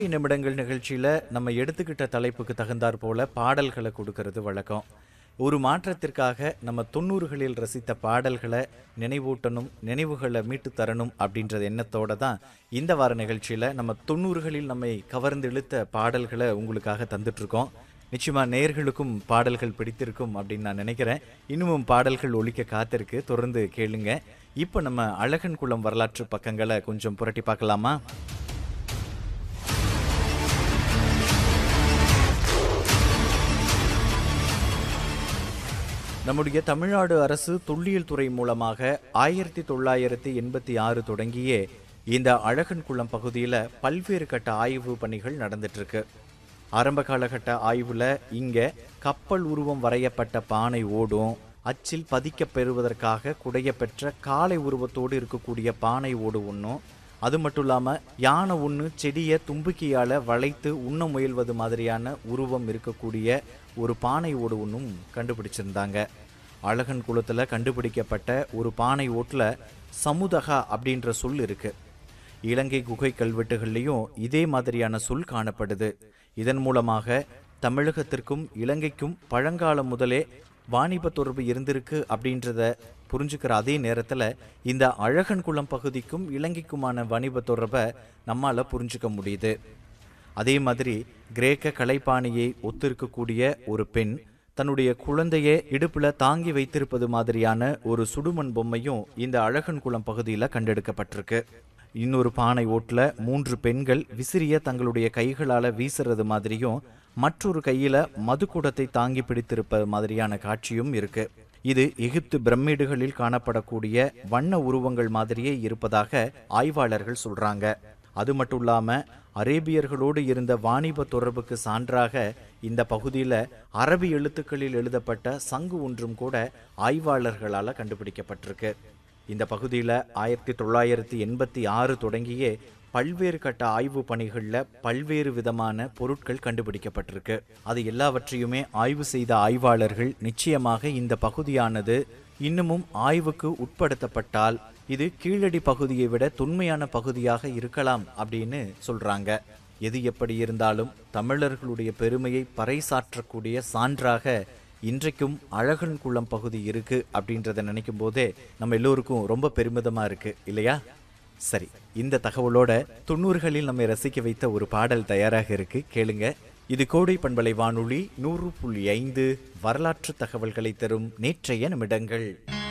நிமிடங்கள் நிகழ்ச்சியில நம்ம எடுத்துக்கிட்ட தலைப்புக்கு தகுந்தாற் போல பாடல்களை கொடுக்கறது வழக்கம் ஒரு மாற்றத்திற்காக நம்ம தொண்ணூறுகளில் ரசித்த பாடல்களை நினைவூட்டணும் நினைவுகளை மீட்டு தரணும் அப்படின்றது எண்ணத்தோட தான் இந்த வார நிகழ்ச்சியில நம்ம தொண்ணூறுகளில் நம்மை கவர்ந்து இழுத்த பாடல்களை உங்களுக்காக தந்துட்டு இருக்கோம் நிச்சயமா நேயர்களுக்கும் பாடல்கள் பிடித்திருக்கும் அப்படின்னு நான் நினைக்கிறேன் இன்னமும் பாடல்கள் ஒலிக்க காத்திருக்கு தொடர்ந்து கேளுங்க இப்போ நம்ம அழகன் குளம் வரலாற்று பக்கங்களை கொஞ்சம் புரட்டி பார்க்கலாமா நம்முடைய தமிழ்நாடு அரசு தொல்லியல் துறை மூலமாக ஆயிரத்தி தொள்ளாயிரத்தி எண்பத்தி ஆறு தொடங்கியே இந்த அழகன் குளம் பகுதியில் பல்வேறு கட்ட ஆய்வு பணிகள் நடந்துட்டு இருக்கு ஆரம்ப காலகட்ட ஆய்வுல இங்க கப்பல் உருவம் வரையப்பட்ட பானை ஓடும் அச்சில் பதிக்கப் பெறுவதற்காக குடைய பெற்ற காளை உருவத்தோடு இருக்கக்கூடிய பானை ஓடு ஒன்றும் அது மட்டும் இல்லாமல் யானை ஒன்று செடியை தும்பிக்கையால் வளைத்து உண்ண முயல்வது மாதிரியான உருவம் இருக்கக்கூடிய ஒரு பானை ஓடு ஒன்றும் கண்டுபிடிச்சிருந்தாங்க அழகன் குளத்தில் கண்டுபிடிக்கப்பட்ட ஒரு பானை ஓட்டில் சமுதகா அப்படின்ற சொல் இருக்கு இலங்கை குகை கல்வெட்டுகள்லையும் இதே மாதிரியான சொல் காணப்படுது இதன் மூலமாக தமிழகத்திற்கும் இலங்கைக்கும் பழங்காலம் முதலே வாணிப தொடர்பு இருந்திருக்கு அப்படின்றத புரிஞ்சுக்கிற அதே நேரத்தில் இந்த அழகன் குளம் பகுதிக்கும் இலங்கைக்குமான வாணிப தொடர்பை நம்மால் புரிஞ்சுக்க முடியுது அதே மாதிரி கிரேக்க கலைப்பாணியை ஒத்திருக்கக்கூடிய ஒரு பெண் தன்னுடைய குழந்தையை இடுப்புல தாங்கி வைத்திருப்பது மாதிரியான ஒரு சுடுமண் பொம்மையும் இந்த அழகன் குளம் பகுதியில் கண்டெடுக்கப்பட்டிருக்கு இன்னொரு பானை ஓட்டுல மூன்று பெண்கள் விசிறிய தங்களுடைய கைகளால வீசுறது மாதிரியும் மற்றொரு கையில மதுக்குடத்தை தாங்கி பிடித்திருப்பது மாதிரியான காட்சியும் இருக்கு இது எகிப்து பிரமிடுகளில் காணப்படக்கூடிய வண்ண உருவங்கள் மாதிரியே இருப்பதாக ஆய்வாளர்கள் சொல்றாங்க அது மட்டும் இல்லாம அரேபியர்களோடு இருந்த வாணிப தொடர்புக்கு சான்றாக இந்த பகுதியில் அரபி எழுத்துக்களில் எழுதப்பட்ட சங்கு ஒன்றும் கூட ஆய்வாளர்களால் கண்டுபிடிக்கப்பட்டிருக்கு இந்த பகுதியில் ஆயிரத்தி தொள்ளாயிரத்தி எண்பத்தி ஆறு தொடங்கியே பல்வேறு கட்ட ஆய்வு பணிகளில் பல்வேறு விதமான பொருட்கள் கண்டுபிடிக்கப்பட்டிருக்கு அது எல்லாவற்றையுமே ஆய்வு செய்த ஆய்வாளர்கள் நிச்சயமாக இந்த பகுதியானது இன்னமும் ஆய்வுக்கு உட்படுத்தப்பட்டால் இது கீழடி பகுதியை விட தொன்மையான பகுதியாக இருக்கலாம் அப்படின்னு சொல்றாங்க எது எப்படி இருந்தாலும் தமிழர்களுடைய பெருமையை பறைசாற்றக்கூடிய சான்றாக இன்றைக்கும் அழகன் குளம் பகுதி இருக்கு அப்படின்றத நினைக்கும் போதே நம்ம எல்லோருக்கும் ரொம்ப பெருமிதமா இருக்கு இல்லையா சரி இந்த தகவலோட தொண்ணூறுகளில் நம்மை ரசிக்க வைத்த ஒரு பாடல் தயாராக இருக்கு கேளுங்க இது கோடை பண்பலை வானொலி நூறு புள்ளி ஐந்து வரலாற்று தகவல்களை தரும் நேற்றைய நிமிடங்கள்